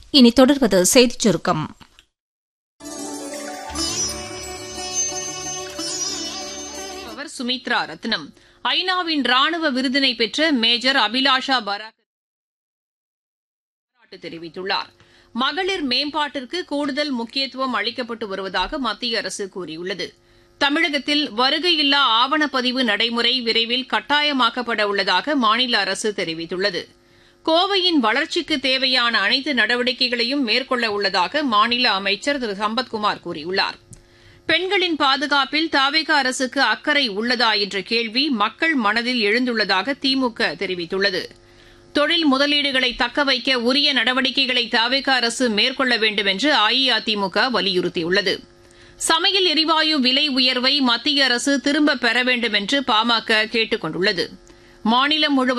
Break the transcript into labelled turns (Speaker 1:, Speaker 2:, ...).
Speaker 1: இனி தொடர்வது செய்திச் சுருக்கம்
Speaker 2: அவர் சுமித்ரா ரத்னம் ஐநாவின் ராணுவ விருதினை பெற்ற மேஜர் அபிலாஷா பராக் பாராட்டு தெரிவித்துள்ளார் மகளிர் மேம்பாட்டிற்கு கூடுதல் முக்கியத்துவம் அளிக்கப்பட்டு வருவதாக மத்திய அரசு கூறியுள்ளது தமிழகத்தில் வருகையில்லா ஆவணப்பதிவு நடைமுறை விரைவில் கட்டாயமாக்கப்பட உள்ளதாக மாநில அரசு தெரிவித்துள்ளது கோவையின் வளர்ச்சிக்கு தேவையான அனைத்து நடவடிக்கைகளையும் மேற்கொள்ள உள்ளதாக மாநில அமைச்சர் திரு சம்பத்குமார் கூறியுள்ளார் பெண்களின் பாதுகாப்பில் தாவேக அரசுக்கு அக்கறை உள்ளதா என்ற கேள்வி மக்கள் மனதில் எழுந்துள்ளதாக திமுக தெரிவித்துள்ளது தொழில் முதலீடுகளை தக்கவைக்க உரிய நடவடிக்கைகளை தாவேக அரசு மேற்கொள்ள வேண்டும் என்று அஇஅதிமுக வலியுறுத்தியுள்ளது சமையல் எரிவாயு விலை உயர்வை மத்திய அரசு திரும்பப் பெற வேண்டும் என்று பாமக கேட்டுக் கொண்டுள்ளது மாநிலம் முழுவதும்